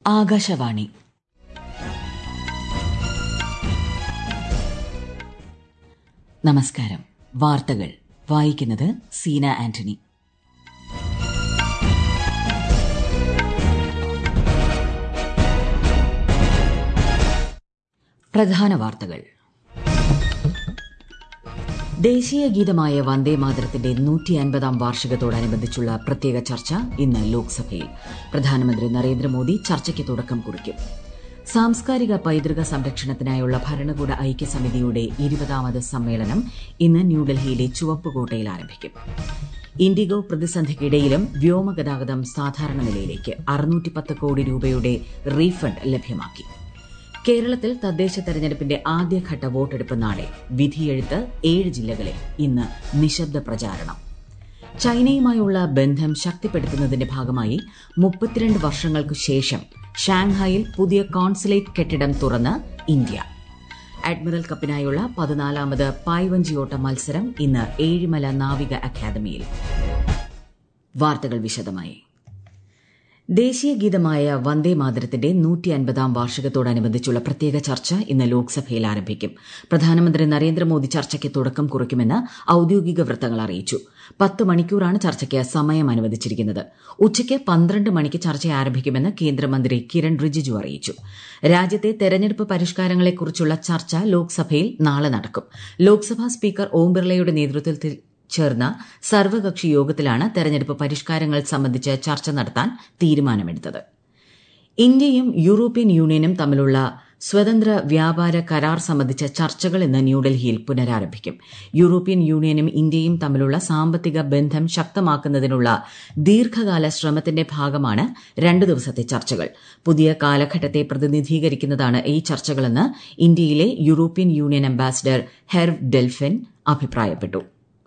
ആകാശവാണി നമസ്കാരം വാർത്തകൾ വായിക്കുന്നത് സീന ആന്റണി പ്രധാന വാർത്തകൾ ദേശീയ ഗീതമായ വന്ദേ മാതരത്തിന്റെ നൂറ്റി അൻപതാം വാർഷികത്തോടനുബന്ധിച്ചുള്ള പ്രത്യേക ചർച്ച ഇന്ന് ലോക്സഭയിൽ പ്രധാനമന്ത്രി നരേന്ദ്രമോദി ചർച്ചയ്ക്ക് തുടക്കം കുറിക്കും സാംസ്കാരിക പൈതൃക സംരക്ഷണത്തിനായുള്ള ഭരണകൂട ഐക്യസമിതിയുടെ ഇരുപതാമത് സമ്മേളനം ഇന്ന് ന്യൂഡൽഹിയിലെ ചുവപ്പുകോട്ടയിൽ ആരംഭിക്കും ഇൻഡിഗോ പ്രതിസന്ധിക്കിടയിലും വ്യോമഗതാഗതം സാധാരണ നിലയിലേക്ക് അറുന്നൂറ്റിപ്പത്ത് കോടി രൂപയുടെ റീഫണ്ട് ലഭ്യമാക്കി കേരളത്തിൽ തദ്ദേശ തെരഞ്ഞെടുപ്പിന്റെ ആദ്യഘട്ട വോട്ടെടുപ്പ് നാളെ വിധിയെഴുത്ത് ഏഴ് ജില്ലകളിൽ ഇന്ന് നിശബ്ദ പ്രചാരണം ചൈനയുമായുള്ള ബന്ധം ശക്തിപ്പെടുത്തുന്നതിന്റെ ഭാഗമായി മുപ്പത്തിരണ്ട് വർഷങ്ങൾക്കു ശേഷം ഷാങ്ഹായിൽ പുതിയ കോൺസുലേറ്റ് കെട്ടിടം തുറന്ന് ഇന്ത്യ അഡ്മിറൽ കപ്പിനായുള്ള പതിനാലാമത് പായ്വഞ്ചിയോട്ട മത്സരം ഇന്ന് ഏഴിമല നാവിക അക്കാദമിയിൽ വാർത്തകൾ വിശദമായി ദേശീയ ഗീതമായ വന്ദേ മാതരത്തിന്റെ നൂറ്റി അൻപതാം വാർഷികത്തോടനുബന്ധിച്ചുള്ള പ്രത്യേക ചർച്ച ഇന്ന് ലോക്സഭയിൽ ആരംഭിക്കും പ്രധാനമന്ത്രി നരേന്ദ്രമോദി ചർച്ചയ്ക്ക് തുടക്കം കുറിക്കുമെന്ന് ഔദ്യോഗിക വൃത്തങ്ങൾ അറിയിച്ചു പത്ത് മണിക്കൂറാണ് ചർച്ചയ്ക്ക് സമയം അനുവദിച്ചിരിക്കുന്നത് ഉച്ചയ്ക്ക് പന്ത്രണ്ട് മണിക്ക് ചർച്ച ആരംഭിക്കുമെന്ന് കേന്ദ്രമന്ത്രി കിരൺ റിജിജു അറിയിച്ചു രാജ്യത്തെ തെരഞ്ഞെടുപ്പ് പരിഷ്കാരങ്ങളെക്കുറിച്ചുള്ള ചർച്ച ലോക്സഭയിൽ നാളെ നടക്കും ലോക്സഭാ സ്പീക്കർ ഓം ബിർളയുടെ നേതൃത്വത്തിൽ ചേർന്ന സർവകക്ഷി യോഗത്തിലാണ് തെരഞ്ഞെടുപ്പ് പരിഷ്കാരങ്ങൾ സംബന്ധിച്ച് ചർച്ച നടത്താൻ തീരുമാനമെടുത്തത് ഇന്ത്യയും യൂറോപ്യൻ യൂണിയനും തമ്മിലുള്ള സ്വതന്ത്ര വ്യാപാര കരാർ സംബന്ധിച്ച ചർച്ചകൾ ഇന്ന് ന്യൂഡൽഹിയിൽ പുനരാരംഭിക്കും യൂറോപ്യൻ യൂണിയനും ഇന്ത്യയും തമ്മിലുള്ള സാമ്പത്തിക ബന്ധം ശക്തമാക്കുന്നതിനുള്ള ദീർഘകാല ശ്രമത്തിന്റെ ഭാഗമാണ് രണ്ടു ദിവസത്തെ ചർച്ചകൾ പുതിയ കാലഘട്ടത്തെ പ്രതിനിധീകരിക്കുന്നതാണ് ഈ ചർച്ചകളെന്ന് ഇന്ത്യയിലെ European Union ambassador Herve Delphin അഭിപ്രായപ്പെട്ടു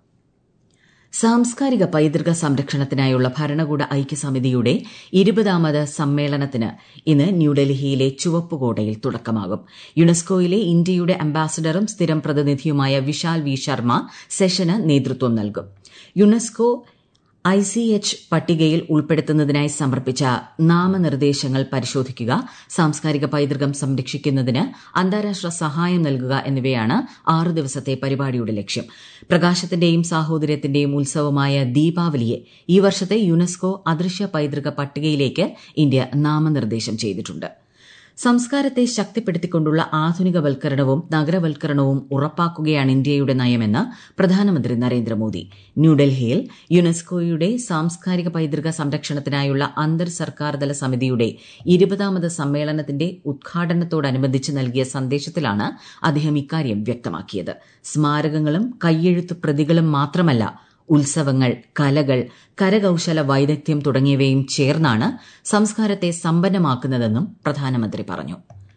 സാംസ്കാരിക പൈതൃക സംരക്ഷണത്തിനായുള്ള ഭരണകൂട ഐക്യസമിതിയുടെ ഇരുപതാമത് സമ്മേളനത്തിന് ഇന്ന് ന്യൂഡൽഹിയിലെ ചുവപ്പുകോട്ടയിൽ തുടക്കമാകും യുനെസ്കോയിലെ ഇന്ത്യയുടെ അംബാസഡറും സ്ഥിരം പ്രതിനിധിയുമായ വിശാൽ വി ശർമ്മ സെഷന് നേതൃത്വം നൽകും യുനെസ്കോ ഐ സി എച്ച് പട്ടികയിൽ ഉൾപ്പെടുത്തുന്നതിനായി സമർപ്പിച്ച നാമനിർദ്ദേശങ്ങൾ പരിശോധിക്കുക സാംസ്കാരിക പൈതൃകം സംരക്ഷിക്കുന്നതിന് അന്താരാഷ്ട്ര സഹായം നൽകുക എന്നിവയാണ് ആറ് ദിവസത്തെ പരിപാടിയുടെ ലക്ഷ്യം പ്രകാശത്തിന്റെയും സാഹോദര്യത്തിന്റെയും ഉത്സവമായ ദീപാവലിയെ ഈ വർഷത്തെ യുനെസ്കോ അദൃശ്യ പൈതൃക പട്ടികയിലേക്ക് ഇന്ത്യ നാമനിർദ്ദേശം ചെയ്തിട്ടുണ്ട് സംസ്കാരത്തെ ശക്തിപ്പെടുത്തിക്കൊണ്ടുള്ള ആധുനികവൽക്കരണവും നഗരവൽക്കരണവും ഉറപ്പാക്കുകയാണ് ഇന്ത്യയുടെ നയമെന്ന് പ്രധാനമന്ത്രി നരേന്ദ്രമോദി ന്യൂഡൽഹിയിൽ യുനെസ്കോയുടെ സാംസ്കാരിക പൈതൃക സംരക്ഷണത്തിനായുള്ള അന്തർ സർക്കാർതല സമിതിയുടെ ഇരുപതാമത് സമ്മേളനത്തിന്റെ ഉദ്ഘാടനത്തോടനുബന്ധിച്ച് നൽകിയ സന്ദേശത്തിലാണ് അദ്ദേഹം ഇക്കാര്യം വ്യക്തമാക്കിയത് സ്മാരകങ്ങളും കയ്യെഴുത്ത് പ്രതികളും മാത്രമല്ല ഉത്സവങ്ങൾ കലകൾ കരകൌശല വൈദഗ്ധ്യം തുടങ്ങിയവയും ചേർന്നാണ് സംസ്കാരത്തെ സമ്പന്നമാക്കുന്നതെന്നും പ്രധാനമന്ത്രി പറഞ്ഞു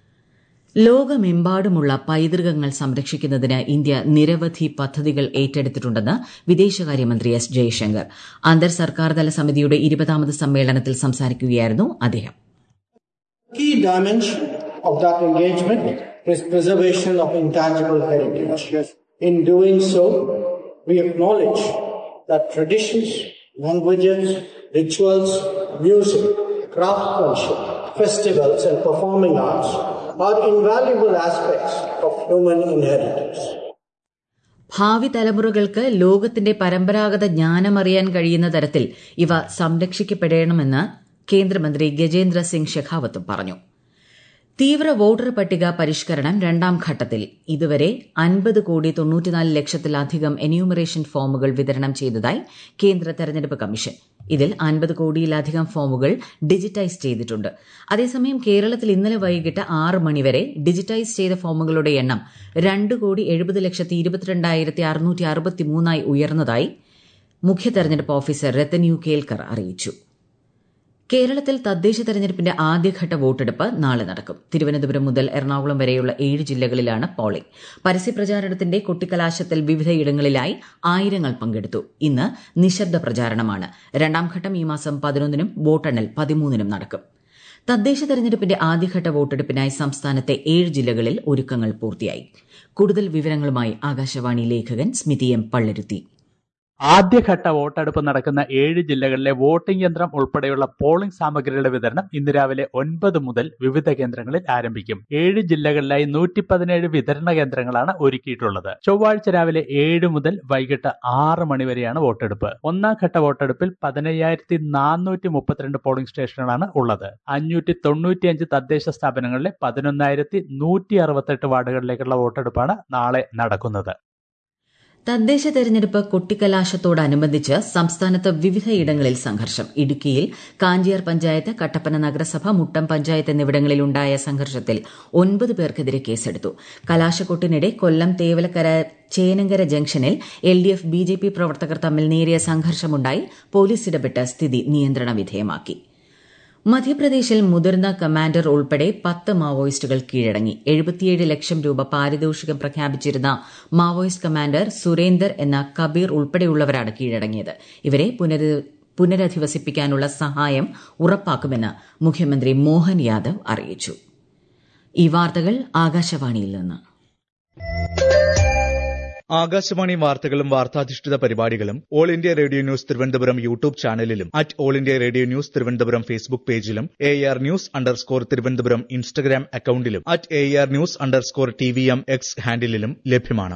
ലോകമെമ്പാടുമുള്ള പൈതൃകങ്ങൾ സംരക്ഷിക്കുന്നതിന് ഇന്ത്യ നിരവധി പദ്ധതികൾ ഏറ്റെടുത്തിട്ടുണ്ടെന്ന് വിദേശകാര്യമന്ത്രി എസ് ജയശങ്കർ അന്തർ സർക്കാർതല സമിതിയുടെ ഇരുപതാമത് സമ്മേളനത്തിൽ സംസാരിക്കുകയായിരുന്നു അദ്ദേഹം Key dimension of that engagement is preservation of intangible heritage. In doing so, we acknowledge that traditions, languages, rituals, music, craftsmanship, festivals, and performing arts are invaluable aspects of human inheritance. ഭാവി തലമുറകൾക്ക് ലോകത്തിന്റെ പരമ്പരാഗത ജ്ഞാനമറിയാൻ കഴിയുന്ന തരത്തിൽ ഇവ സംരക്ഷിക്കപ്പെടണമെന്ന് കേന്ദ്രമന്ത്രി ഗജേന്ദ്ര സിംഗ് ഷെഖാവത്തും പറഞ്ഞു തീവ്ര വോട്ടർ പട്ടിക പരിഷ്കരണം രണ്ടാം ഘട്ടത്തിൽ ഇതുവരെ അൻപത് കോടി തൊണ്ണൂറ്റിനാല് ലക്ഷത്തിലധികം എന്യൂമറേഷൻ ഫോമുകൾ വിതരണം ചെയ്തതായി കേന്ദ്ര തെരഞ്ഞെടുപ്പ് കമ്മീഷൻ ഇതിൽ അൻപത് കോടിയിലധികം ഫോമുകൾ ഡിജിറ്റൈസ് ചെയ്തിട്ടുണ്ട് അതേസമയം കേരളത്തിൽ ഇന്നലെ വൈകിട്ട് ആറ് മണിവരെ ഡിജിറ്റൈസ് ചെയ്ത ഫോമുകളുടെ എണ്ണം രണ്ട് കോടി എഴുപത് ലക്ഷത്തി ഇരുപത്തിരണ്ടായിരത്തി അറുന്നൂറ്റി അറുപത്തിമൂന്നായി ഉയർന്നതായി മുഖ്യ തെരഞ്ഞെടുപ്പ് ഓഫീസർ രത്തൻ യു കേൽക്കർ അറിയിച്ചു കേരളത്തിൽ തദ്ദേശ തെരഞ്ഞെടുപ്പിന്റെ ആദ്യഘട്ട വോട്ടെടുപ്പ് നാളെ നടക്കും തിരുവനന്തപുരം മുതൽ എറണാകുളം വരെയുള്ള ഏഴ് ജില്ലകളിലാണ് പോളിംഗ് പരസ്യപ്രചാരണത്തിന്റെ കൊട്ടിക്കലാശത്തിൽ വിവിധയിടങ്ങളിലായി ആയിരങ്ങൾ പങ്കെടുത്തു ഇന്ന് നിശബ്ദ പ്രചാരണമാണ് രണ്ടാം ഘട്ടം ഈ മാസം പതിനൊന്നിനും വോട്ടെണ്ണൽ പതിമൂന്നിനും നടക്കും തദ്ദേശ തെരഞ്ഞെടുപ്പിന്റെ ആദ്യഘട്ട വോട്ടെടുപ്പിനായി സംസ്ഥാനത്തെ ഏഴ് ജില്ലകളിൽ ഒരുക്കങ്ങൾ പൂർത്തിയായി കൂടുതൽ വിവരങ്ങളുമായി ആകാശവാണി ലേഖകൻ സ്മിതി എം പള്ളരുത്തി ആദ്യഘട്ട വോട്ടെടുപ്പ് നടക്കുന്ന ഏഴ് ജില്ലകളിലെ വോട്ടിംഗ് യന്ത്രം ഉൾപ്പെടെയുള്ള പോളിംഗ് സാമഗ്രികളുടെ വിതരണം ഇന്ന് രാവിലെ ഒൻപത് മുതൽ വിവിധ കേന്ദ്രങ്ങളിൽ ആരംഭിക്കും ഏഴ് ജില്ലകളിലായി നൂറ്റി പതിനേഴ് വിതരണ കേന്ദ്രങ്ങളാണ് ഒരുക്കിയിട്ടുള്ളത് ചൊവ്വാഴ്ച രാവിലെ ഏഴ് മുതൽ വൈകിട്ട് ആറ് മണി വരെയാണ് വോട്ടെടുപ്പ് ഒന്നാം ഘട്ട വോട്ടെടുപ്പിൽ പതിനയ്യായിരത്തി നാനൂറ്റി മുപ്പത്തിരണ്ട് പോളിംഗ് സ്റ്റേഷനുകളാണ് ഉള്ളത് അഞ്ഞൂറ്റി തൊണ്ണൂറ്റിയഞ്ച് തദ്ദേശ സ്ഥാപനങ്ങളിലെ പതിനൊന്നായിരത്തി നൂറ്റി അറുപത്തെട്ട് വാർഡുകളിലേക്കുള്ള വോട്ടെടുപ്പാണ് നാളെ നടക്കുന്നത് തദ്ദേശ തെരഞ്ഞെടുപ്പ് കൊട്ടിക്കലാശത്തോടനുബന്ധിച്ച് സംസ്ഥാനത്ത് വിവിധയിടങ്ങളിൽ സംഘർഷം ഇടുക്കിയിൽ കാഞ്ചിയാർ പഞ്ചായത്ത് കട്ടപ്പന നഗരസഭ മുട്ടം പഞ്ചായത്ത് എന്നിവിടങ്ങളിൽ ഉണ്ടായ സംഘർഷത്തിൽ ഒൻപത് പേർക്കെതിരെ കേസെടുത്തു കലാശക്കൊട്ടിനിടെ കൊല്ലം തേവലക്കര ചേനങ്കര ജംഗ്ഷനിൽ L D F B J P പ്രവർത്തകർ തമ്മിൽ നേരിയ സംഘർഷമുണ്ടായി പോലീസ് ഇടപെട്ട് സ്ഥിതി നിയന്ത്രണ വിധേയമാക്കി മധ്യപ്രദേശിൽ മുതിർന്ന കമാൻഡർ ഉൾപ്പെടെ പത്ത് മാവോയിസ്റ്റുകൾ കീഴടങ്ങി എഴുപത്തിയേഴ് ലക്ഷം രൂപ പാരിതോഷികം പ്രഖ്യാപിച്ചിരുന്ന മാവോയിസ്റ്റ് കമാൻഡർ സുരേന്ദർ എന്ന കബീർ ഉൾപ്പെടെയുള്ളവരാണ് കീഴടങ്ങിയത് ഇവരെ പുനരധിവസിപ്പിക്കാനുള്ള സഹായം ഉറപ്പാക്കുമെന്ന് മുഖ്യമന്ത്രി മോഹൻ യാദവ് അറിയിച്ചു ഈ വാർത്തകൾ ആകാശവാണിയിൽ നിന്ന് ആകാശവാണി വാർത്തകളും വാർത്താധിഷ്ഠിത പരിപാടികളും All India Radio News Thiruvananthapuram YouTube ചാനലിലും at All India Radio News Thiruvananthapuram Facebook പേജിലും A R news underscore Thiruvananthapuram Instagram അക്കൌണ്ടിലും at A R news underscore T V M X ഹാൻഡിലും ലഭ്യമാണ്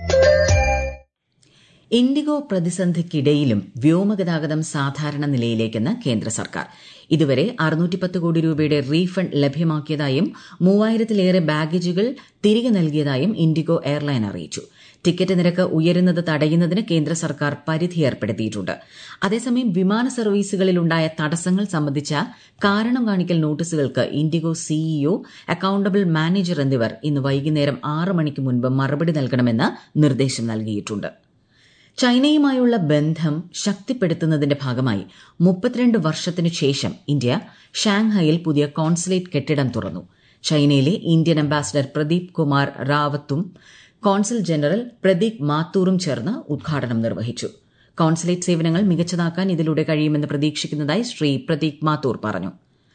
ഇൻഡിഗോ പ്രതിസന്ധിക്കിടയിലും വ്യോമഗതാഗതം സാധാരണ നിലയിലേക്കെന്ന് കേന്ദ്ര സർക്കാർ ഇതുവരെ അറുന്നൂറ്റിപ്പത്ത് കോടി രൂപയുടെ റീഫണ്ട് ലഭ്യമാക്കിയതായും മൂവായിരത്തിലേറെ ബാഗേജുകൾ തിരികെ നൽകിയതായും ഇൻഡിഗോ എയർലൈൻ അറിയിച്ചു ടിക്കറ്റ് നിരക്ക് ഉയരുന്നത് തടയുന്നതിന് കേന്ദ്ര സർക്കാർ പരിധി ഏർപ്പെടുത്തിയിട്ടുണ്ട് അതേസമയം വിമാന സർവീസുകളിലുണ്ടായ തടസ്സങ്ങൾ സംബന്ധിച്ച കാരണം കാണിക്കൽ നോട്ടീസുകൾക്ക് ഇൻഡിഗോ സിഇഒ അക്കൌണ്ടബിൾ മാനേജർ എന്നിവർ ഇന്ന് വൈകുന്നേരം ആറ് മണിക്ക് മുൻപ് മറുപടി നൽകണമെന്ന് നിർദ്ദേശം നൽകിയിട്ടുണ്ട് ചൈനയുമായുള്ള ബന്ധം ശക്തിപ്പെടുത്തുന്നതിന്റെ ഭാഗമായി മുപ്പത്തിരണ്ട് വർഷത്തിനു ശേഷം ഇന്ത്യ ഷാങ്ഹായിൽ പുതിയ കോൺസുലേറ്റ് കെട്ടിടം തുറന്നു ചൈനയിലെ ഇന്ത്യൻ അംബാസിഡർ പ്രദീപ് കുമാർ റാവത്തും കോൺസൽ ജനറൽ പ്രദീപ് മാത്തൂറും ചേർന്ന് ഉദ്ഘാടനം നിർവഹിച്ചു കോൺസുലേറ്റ് സേവനങ്ങൾ മികച്ചതാക്കാൻ ഇതിലൂടെ കഴിയുമെന്ന് പ്രതീക്ഷിക്കുന്നതായി ശ്രീ പ്രദീപ് മാത്തൂർ പറഞ്ഞു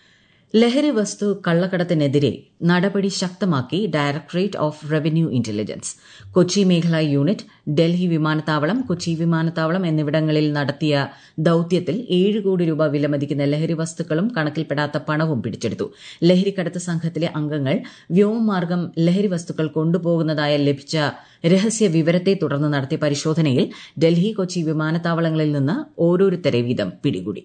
ലഹരി വസ്തു കള്ളക്കടത്തിനെതിരെ നടപടി ശക്തമാക്കി directorate of revenue intelligence Kochi മേഖലാ യൂണിറ്റ് ഡൽഹി വിമാനത്താവളം കൊച്ചി വിമാനത്താവളം എന്നിവിടങ്ങളിൽ നടത്തിയ ദൌത്യത്തിൽ ഏഴ് കോടി രൂപ വിലമതിക്കുന്ന ലഹരി വസ്തുക്കളും കണക്കിൽപ്പെടാത്ത പണവും പിടിച്ചെടുത്തു ലഹരിക്കടത്ത് സംഘത്തിലെ അംഗങ്ങൾ വ്യോമമാർഗം ലഹരി വസ്തുക്കൾ കൊണ്ടുപോകുന്നതായ ലഭിച്ച രഹസ്യ വിവരത്തെ തുടർന്ന് നടത്തിയ പരിശോധനയിൽ ഡൽഹി കൊച്ചി വിമാനത്താവളങ്ങളിൽ നിന്ന് ഓരോരുത്തരെ വീതം പിടികൂടി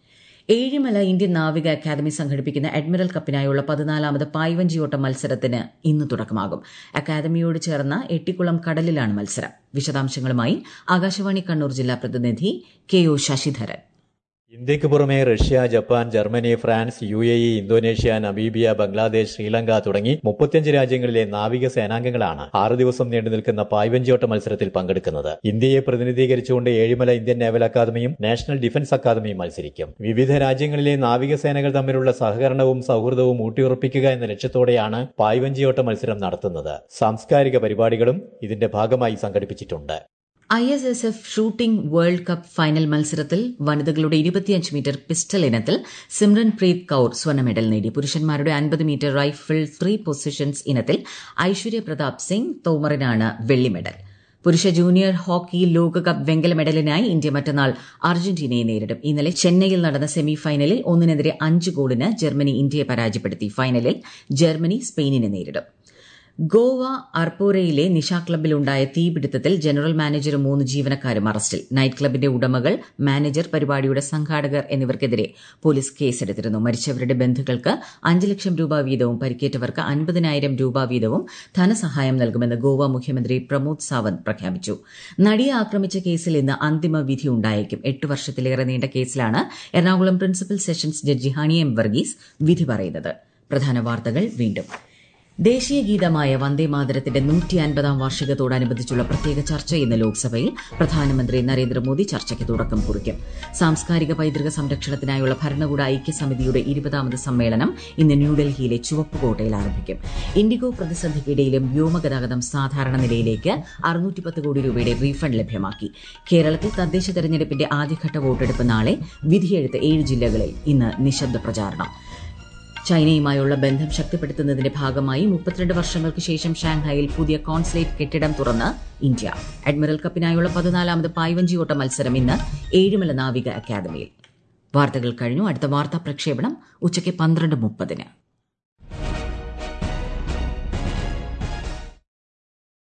ഏഴിമല ഇന്ത്യൻ നാവിക അക്കാദമി സംഘടിപ്പിക്കുന്ന അഡ്മിറൽ കപ്പിനായുള്ള പതിനാലാമത് പായ്വഞ്ചിയോട്ട മത്സരത്തിന് ഇന്ന് തുടക്കമാകും അക്കാദമിയോട് ചേർന്ന എട്ടിക്കുളം കടലിലാണ് മത്സരം വിശദാംശങ്ങളുമായി ആകാശവാണി കണ്ണൂർ ജില്ലാ പ്രതിനിധി കെ ഒ ശശിധരൻ ഇന്ത്യക്ക് പുറമെ Russia Japan Germany France U A E Indonesia Namibia Bangladesh Sri Lanka തുടങ്ങി മുപ്പത്തിയഞ്ച് രാജ്യങ്ങളിലെ നാവിക സേനാംഗങ്ങളാണ് ആറ് ദിവസം നീണ്ടു നിൽക്കുന്ന പായ്വഞ്ചിയോട്ട മത്സരത്തിൽ പങ്കെടുക്കുന്നത് ഇന്ത്യയെ പ്രതിനിധീകരിച്ചുകൊണ്ട് ഏഴിമല ഇന്ത്യൻ നേവൽ അക്കാദമിയും നാഷണൽ ഡിഫൻസ് അക്കാദമിയും മത്സരിക്കും വിവിധ രാജ്യങ്ങളിലെ നാവികസേനകൾ തമ്മിലുള്ള സഹകരണവും സൗഹൃദവും ഊട്ടിയുറപ്പിക്കുക എന്ന ലക്ഷ്യത്തോടെയാണ് പായ്വഞ്ചിയോട്ട മത്സരം നടത്തുന്നത് സാംസ്കാരിക പരിപാടികളും ഇതിന്റെ ഭാഗമായി സംഘടിപ്പിച്ചിട്ടുണ്ട് I S S F shooting world cup final മത്സരത്തിൽ വനിതകളുടെ ഇരുപത്തിയഞ്ച് മീറ്റർ പിസ്റ്റൾ ഇനത്തിൽ സിമ്രൻ പ്രീത് കൌർ സ്വർണ്ണ മെഡൽ നേടി പുരുഷന്മാരുടെ അൻപത് മീറ്റർ റൈഫിൾ ത്രീ പൊസിഷൻസ് ഇനത്തിൽ ഐശ്വര്യ പ്രതാപ് സിംഗ് തോമറിനാണ് വെള്ളി മെഡൽ പുരുഷ ജൂനിയർ ഹോക്കി ലോകകപ്പ് വെങ്കല മെഡലിനായി ഇന്ത്യ മറ്റന്നാൾ അർജന്റീനയെ നേരിടും ഇന്നലെ ചെന്നൈയിൽ നടന്ന സെമി ഫൈനലിൽ ഒന്നിനെതിരെ അഞ്ച് ഗോളിന് ജർമ്മനി ഇന്ത്യയെ പരാജയപ്പെടുത്തി ഫൈനലിൽ ജർമ്മനി സ്പെയിനിനെ നേരിടും ഗോവ അർപ്പോരയിലെ നിശാ ക്ലബ്ബിലുണ്ടായ തീപിടുത്തത്തിൽ ജനറൽ മാനേജറും മൂന്ന് ജീവനക്കാരും അറസ്റ്റിൽ നൈറ്റ് ക്ലബിന്റെ ഉടമകൾ മാനേജർ പരിപാടിയുടെ സംഘാടകർ എന്നിവർക്കെതിരെ പോലീസ് കേസെടുത്തിരുന്നു മരിച്ചവരുടെ ബന്ധുക്കൾക്ക് അഞ്ച് ലക്ഷം രൂപ വീതവും പരിക്കേറ്റവർക്ക് അൻപതിനായിരം രൂപ വീതവും ധനസഹായം നൽകുമെന്ന് ഗോവ മുഖ്യമന്ത്രി പ്രമോദ് സാവന്ത് പ്രഖ്യാപിച്ചു നടിയെ ആക്രമിച്ച കേസിൽ ഇന്ന് അന്തിമ വിധി ഉണ്ടായേക്കും എട്ട് വർഷത്തിലേറെ നീണ്ട കേസിലാണ് Ernakulam principal sessions judge Honey M Varghese വിധി പറയുന്നത് പ്രധാന വാർത്തകൾ വീണ്ടും ദേശീയ ഗീതമായ വന്ദേമാതരത്തിന്റെ നൂറ്റി അൻപതാം വാർഷികത്തോടനുബന്ധിച്ചുള്ള പ്രത്യേക ചർച്ച ഇന്ന് ലോക്സഭയിൽ പ്രധാനമന്ത്രി നരേന്ദ്രമോദി ചർച്ചയ്ക്ക് തുടക്കം കുറിക്കും സാംസ്കാരിക പൈതൃക സംരക്ഷണത്തിനായുള്ള ഭരണകൂട ഐക്യസമിതിയുടെ ഇരുപതാമത് സമ്മേളനം ഇന്ന് ന്യൂഡൽഹിയിലെ ചുവപ്പുകോട്ടയിൽ ആരംഭിക്കും ഇൻഡിഗോ പ്രതിസന്ധിക്കിടയിലും വ്യോമഗതാഗതം സാധാരണ നിലയിലേക്ക് അറുന്നൂറ്റിപ്പത്ത് കോടി രൂപയുടെ റീഫണ്ട് ലഭ്യമാക്കി കേരളത്തിൽ തദ്ദേശ തെരഞ്ഞെടുപ്പിന്റെ ആദ്യഘട്ട വോട്ടെടുപ്പ് നാളെ വിധിയെഴുത്ത് ഏഴ് ജില്ലകളിൽ ഇന്ന് നിശബ്ദ പ്രചാരണം ചൈനയുമായുള്ള ബന്ധം ശക്തിപ്പെടുത്തുന്നതിന്റെ ഭാഗമായി മുപ്പത്തിരണ്ട് വർഷങ്ങൾക്ക് ശേഷം ഷാങ്ഹായിൽ പുതിയ കോൺസുലേറ്റ് കെട്ടിടം തുറന്ന് ഇന്ത്യ അഡ്മിറൽ കപ്പിനായുള്ള പതിനാലാമത് പായ്വഞ്ചിയോട്ട മത്സരം ഇന്ന് ഏഴുമല നാവിക അക്കാദമിയിൽ വാർത്തകൾ കഴിഞ്ഞു അടുത്ത വാർത്താ പ്രക്ഷേപണം ഉച്ചയ്ക്ക് പന്ത്രണ്ട് മുപ്പതിന്